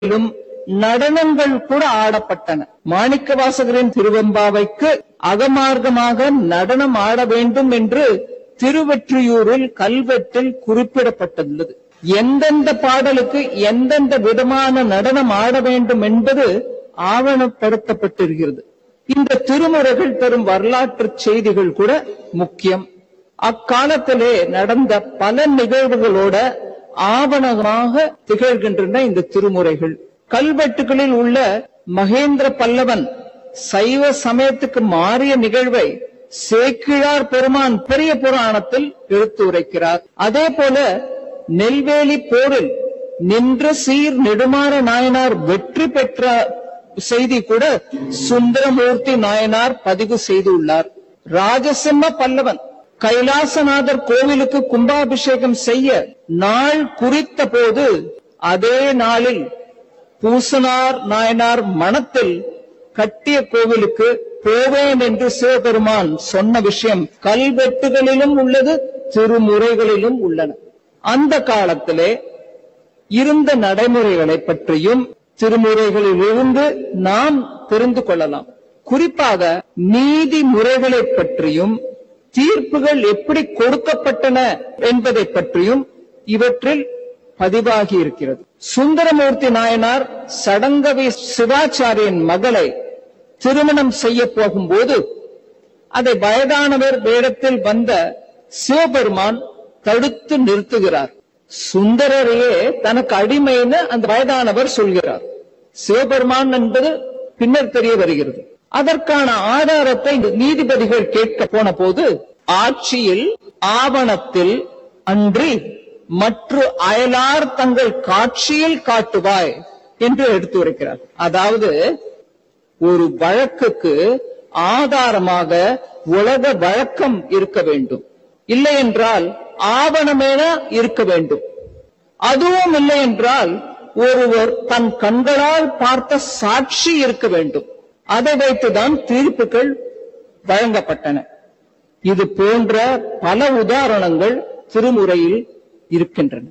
திருமுறைகளிலும் நடனங்கள் கூட ஆடப்பட்டன மாணிக்கவாசகரின் திருவெம்பாவைக்கு அகமார்க்கமாக நடனம் ஆட வேண்டும் என்று திருவெற்றியூரில் கல்வெட்டில் குறிப்பிடப்பட்டுள்ளது எந்தெந்த பாடலுக்கு எந்தெந்த விதமான நடனம் ஆட வேண்டும் என்பது ஆவணப்படுத்தப்பட்டிருக்கிறது இந்த திருமுறைகள் தரும் வரலாற்று செய்திகள் கூட முக்கியம் அக்காலத்திலே நடந்த பல நிகழ்வுகளோட ஆவணமாக திகழ்கின்றன இந்த திருமுறைகள் கல்வெட்டுகளில் உள்ள மகேந்திர பல்லவன் சைவ சமயத்துக்கு மாறிய நிகழ்வை சேக்கிழார் பெருமான் பெரிய புராணத்தில் எடுத்து உரைக்கிறார் அதே போல நெல்வேலி போரில் நின்ற சீர் நெடுமாற நாயனார் வெற்றி பெற்ற செய்தி கூட சுந்தரமூர்த்தி நாயனார் பதிவு செய்துள்ளார் ராஜசிம்ம பல்லவன் கைலாசநாதர் கோவிலுக்கு கும்பாபிஷேகம் செய்ய நாள் குறித்த போது அதே நாளில் பூசனார் நாயனார் மனத்தில் கட்டிய கோவிலுக்கு போவேன் என்று சிவபெருமான் சொன்ன விஷயம் கல்வெட்டுகளிலும் உள்ளது திருமுறைகளிலும் உள்ளன அந்த காலத்திலே இருந்த நடைமுறைகளை பற்றியும் திருமுறைகளிலிருந்து நாம் தெரிந்து கொள்ளலாம் குறிப்பாக நீதி முறைகளை பற்றியும் தீர்ப்புகள் எப்படி கொடுக்கப்பட்டன என்பதை பற்றியும் இவற்றில் பதிவாகி இருக்கிறது சுந்தரமூர்த்தி நாயனார் சடங்கவி சிவாச்சாரியன் மகளை திருமணம் செய்ய போகும்போது அதை வயதானவர் வேடத்தில் வந்த சிவபெருமான் தடுத்து நிறுத்துகிறார் சுந்தரரையே தனக்கு அடிமைன்னு அந்த வயதானவர் சொல்கிறார் சிவபெருமான் என்பது பின்னர் தெரிய வருகிறது அதற்கான ஆதாரத்தை நீதிபதிகள் கேட்க போன போது ஆட்சியில் ஆவணத்தில் அன்றி மற்ற அயலார் தங்கள் காட்சியில் காட்டுவாய் என்று எடுத்துரைக்கிறார் அதாவது ஒரு வழக்குக்கு ஆதாரமாக உலக வழக்கம் இருக்க வேண்டும் இல்லை என்றால் ஆவணமேன இருக்க வேண்டும் அதுவும் இல்லை என்றால் ஒருவர் தன் கண்களால் பார்த்த சாட்சி இருக்க வேண்டும் அதை வைத்துதான் தீர்ப்புகள் வழங்கப்பட்டன இது போன்ற பல உதாரணங்கள் திருமுறையில் இருக்கின்றன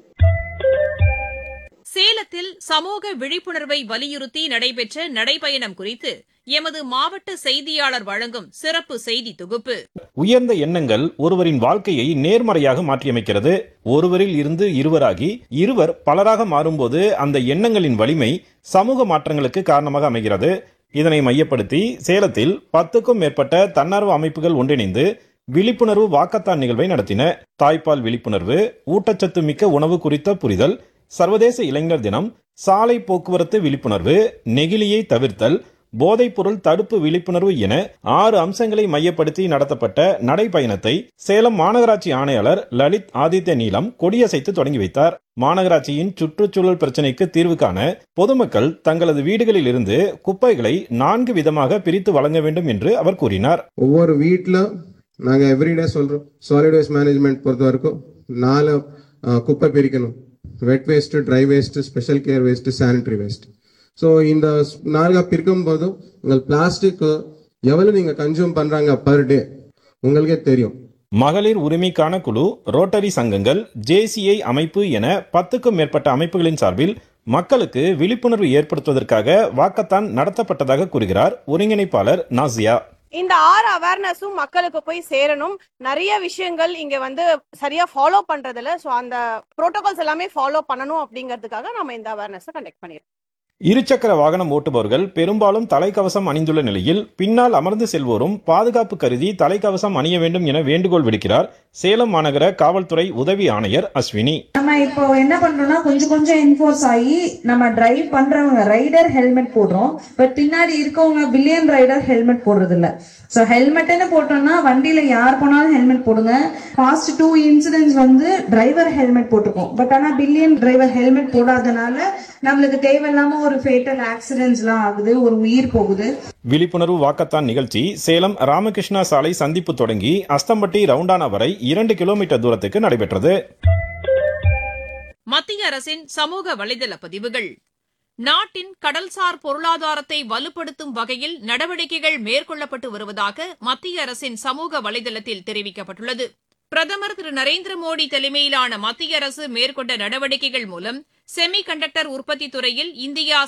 சேலத்தில் சமூக விழிப்புணர்வை வலியுறுத்தி நடைபெற்ற நடைபயணம் குறித்து எமது மாவட்ட செய்தியாளர் வழங்கும் சிறப்பு செய்தி தொகுப்பு உயர்ந்த எண்ணங்கள் ஒருவரின் வாழ்க்கையை நேர்மறையாக மாற்றியமைக்கிறது ஒருவரில் இருந்து இருவராகி இருவர் பலராக மாறும்போது அந்த எண்ணங்களின் வலிமை சமூக மாற்றங்களுக்கு காரணமாக அமைகிறது இதனை மையப்படுத்தி சேலத்தில் பத்துக்கும் மேற்பட்ட தன்னார்வ அமைப்புகள் ஒன்றிணைந்து விழிப்புணர்வு வாக்கத்தான் நிகழ்வை நடத்தின தாய்ப்பால் விழிப்புணர்வு ஊட்டச்சத்து மிக்க உணவு குறித்த புரிதல் சர்வதேச இளைஞர் தினம் சாலை போக்குவரத்து விழிப்புணர்வு நெகிழியை தவிர்த்தல் போதைப்பொருள் தடுப்பு விழிப்புணர்வு என ஆறு அம்சங்களை மையப்படுத்தி நடத்தப்பட்ட நடைப்பயணத்தை சேலம் மாநகராட்சி ஆணையாளர் லலித் ஆதித்ய நீலம் கொடியசைத்து தொடங்கி வைத்தார் மாநகராட்சியின் சுற்றுச்சூழல் பிரச்சினைக்கு தீர்வு காண பொதுமக்கள் தங்களது வீடுகளில் இருந்து குப்பைகளை நான்கு விதமாக பிரித்து வழங்க வேண்டும் என்று அவர் கூறினார் ஒவ்வொரு வீட்டில் நாங்கள் எவ்ரிடே சொல்கிறோம் சாலிட் வேஸ்ட் மேனேஜ்மெண்ட் பொறுத்த வரைக்கும் நாலு அஹ், குப்பை பிரிக்கணும் wet waste dry waste special care waste sanitary waste so இந்த ஸ்- நான்கா பிரிக்கும் போது உங்கள் பிளாஸ்டிக் எவ்வளவு நீங்க கன்சியூம் பண்றாங்க பர் டே உங்களுக்கே தெரியும் மகளிர் உரிமைக்கான குழு ரோட்டரி சங்கங்கள் ஜேசிஐ அமைப்பு என பத்துக்கும் மேற்பட்ட அமைப்புகளின் சார்பில் மக்களுக்கு விழிப்புணர்வு ஏற்படுத்துவதற்காக வாக்கத்தான் நடத்தப்பட்டதாக கூறுகிறார் ஒருங்கிணைப்பாளர் நாசியா இந்த ஆறு அவேர்னஸும் மக்களுக்கு போய் சேரணும் நிறைய விஷயங்கள் இங்க வந்து சரியா ஃபாலோ பண்றதில்ல ஸோ அந்த ப்ரோட்டோகால்ஸ் எல்லாமே ஃபாலோ பண்ணணும் அப்படிங்கிறதுக்காக நம்ம இந்த அவேர்னஸ் கண்டக்ட் பண்ணிருக்கோம் இருசக்கர வாகனம் ஓட்டுபவர்கள் பெரும்பாலும் தலைக்கவசம் அணிந்துள்ள நிலையில் பின்னால் அமர்ந்து செல்வோரும் பாதுகாப்பு கருதி தலைக்கவசம் அணிய வேண்டும் என வேண்டுகோள் விடுக்கிறார் சேலம் மாநகர காவல்துறை உதவி ஆணையர் அஸ்வினி நம்ம இப்போ என்ன பண்றோம்னா கொஞ்சம் கொஞ்சம் என்ஃபோர்ஸ் ஆகி நம்ம டிரைவ் பண்றவங்க ரைடர் ஹெல்மெட் போடுறோம் பட் பின்னாடி இருக்கவங்க பில்லியன் ரைடர் ஹெல்மெட் போடுறது இல்ல ஸோ ஹெல்மெட்னு போட்டோம்னா வண்டியில யார் போனாலும் ஹெல்மெட் போடுங்க ஃபாஸ்ட் டூ இன்சிடென்ட்ஸ் வந்து டிரைவர் ஹெல்மெட் போட்டிருக்கோம் பட் ஆனா பில்லியன் டிரைவர் ஹெல்மெட் போடாதனால நம்மளுக்கு தேவையில்லாம ஒரு ஃபேட்டல் ஆக்சிடென்ட்ஸ்லாம் ஆகுது ஒரு உயிர் போகுது விழிப்புணர்வு வாக்கத்தான் நிகழ்ச்சி சேலம் ராமகிருஷ்ணா சாலை சந்திப்பு தொடங்கி அஸ்தம்பட்டி ரவுண்டானா வரை இரண்டு கிலோமீட்டர் தூரத்துக்கு நடைபெற்றது மத்திய அரசின் சமூக வலைதள பதிவுகள் நாட்டின் கடல்சார் பொருளாதாரத்தை வலுப்படுத்தும் வகையில் நடவடிக்கைகள் மேற்கொள்ளப்பட்டு வருவதாக மத்திய அரசின் சமூக வலைதளத்தில் தெரிவிக்கப்பட்டுள்ளது பிரதமர் திரு நரேந்திர மோடி தலைமையிலான மத்திய அரசு மேற்கொண்ட நடவடிக்கைகள் மூலம் செமி கண்டக்டர் உற்பத்தி துறையில் இந்தியா